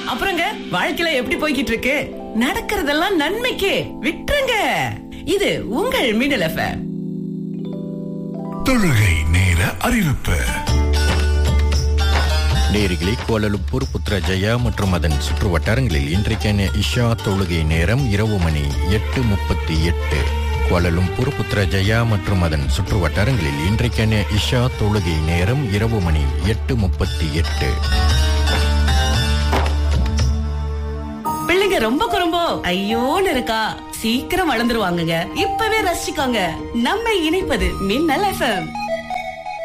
அப்புறங்க வாழ்க்கையில எப்படி போய்கிட்டு இருக்கு நடக்கிறதெல்லாம் நன்மைக்கு விட்டுருங்க இது உங்கள் மின்னல் எஃப்எம் தொழுகை நேர அறிவிப்பு நேரிகளே கோலலும்பூர் புத்ரஜயா மற்றும் அதன் சுற்று வட்டாரங்களில் இன்றைக்கான இஷா தொழுகை நேரம் இரவு மணி எட்டு முப்பத்தி எட்டு கோலலும்பூர் புத்ரஜயா மற்றும் அதன் சுற்று வட்டாரங்களில் இன்றைக்கான இஷா தொழுகை நேரம் இரவு மணி எட்டு முப்பத்தி எட்டு பிள்ளைங்க ரொம்ப குறும்போ ஐயோன்னு இருக்கா சீக்கிரம் வளர்ந்துருவாங்கங்க இப்பவே ரசிச்சுக்கோங்க நம்ம இணைப்பது மின்னல் எஃப்எம்